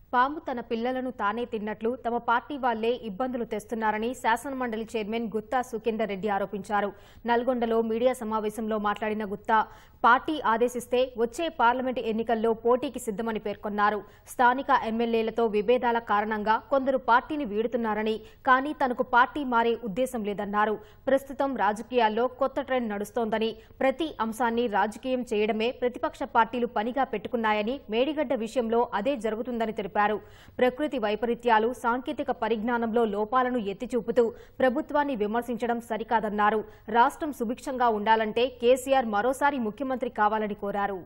పాము తన పిల్లలను తానే తిన్నట్లు తమ పార్టీ వాళ్లే ఇబ్బందులు తెస్తున్నారని శాసనమండలి చైర్మన్ గుత్తా సుఖేందర్ రెడ్డి ఆరోపించారు నల్గొండలో మీడియా సమావేశంలో మాట్లాడిన గుత్తా పార్టీ ఆదేశిస్తే వచ్చే పార్లమెంటు ఎన్నికల్లో పోటీకి సిద్దమని పేర్కొన్నారు స్థానిక ఎమ్మెల్యేలతో విభేదాల కారణంగా కొందరు పార్టీని వీడుతున్నారని కానీ తనకు పార్టీ మారే ఉద్దేశం లేదన్నారు ప్రస్తుతం రాజకీయాల్లో కొత్త ట్రెండ్ నడుస్తోందని ప్రతి అంశాన్ని రాజకీయం చేయడమే ప్రతిపక్ష పార్టీలు పనిగా పెట్టుకున్నాయని మేడిగడ్డ విషయంలో అదే జరుగుతుందని తెలిపారు ప్రకృతి వైపరీత్యాలు సాంకేతిక పరిజ్ఞానంలో లోపాలను ఎత్తిచూపుతూ ప్రభుత్వాన్ని విమర్శించడం సరికాదన్నారు రాష్ట్రం సుభిక్షంగా ఉండాలంటే కేసీఆర్ మరోసారి ముఖ్యమంత్రి కావాలని కోరారు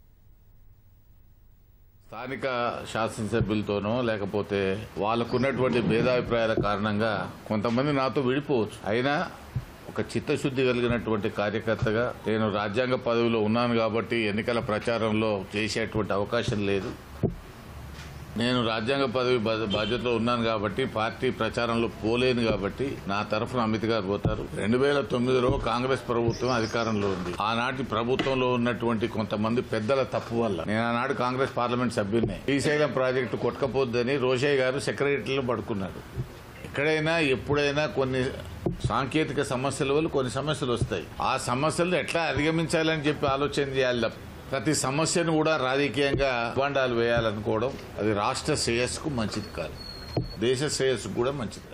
స్థానిక శాసనసభ్యులతోనో లేకపోతే వాళ్ళకున్నటువంటి భేదాభిప్రాయాల కారణంగా కొంతమంది నాతో విడిపోవచ్చు అయినా ఒక చిత్తశుద్ధి కలిగినటువంటి కార్యకర్తగా నేను రాజ్యాంగ పదవిలో ఉన్నాను కాబట్టి ఎన్నికల ప్రచారంలో చేసేటువంటి అవకాశం లేదు నేను రాజ్యాంగ పదవి బా- బాధ్యతలో ఉన్నాను కాబట్టి పార్టీ ప్రచారంలో పోలేను కాబట్టి నా తరఫున అమిత్ గారు పోతారు రెండు వేల తొమ్మిదిలో కాంగ్రెస్ ప్రభుత్వం అధికారంలో ఉంది ఆనాటి ప్రభుత్వంలో ఉన్నటువంటి కొంతమంది పెద్దల తప్పు వల్ల నేను ఆనాడు కాంగ్రెస్ పార్లమెంట్ సభ్యున్నే శ్రీశైలం ప్రాజెక్టు కొట్టకపోద్దని రోషయ్య గారు సెక్రటరీలో పడుకున్నాడు ఎక్కడైనా ఎప్పుడైనా కొన్ని సాంకేతిక సమస్యల వల్ల కొన్ని సమస్యలు వస్తాయి ఆ సమస్యలను ఎట్లా అధిగమించాలని చెప్పి ఆలోచన చేయాలి తప్ప ప్రతి సమస్యను కూడా రాజకీయంగా బాండాలు వేయాలనుకోవడం అది రాష్ట్ర శ్రేయస్సుకు మంచిది కాదు దేశ శ్రేయస్సుకు కూడా మంచిది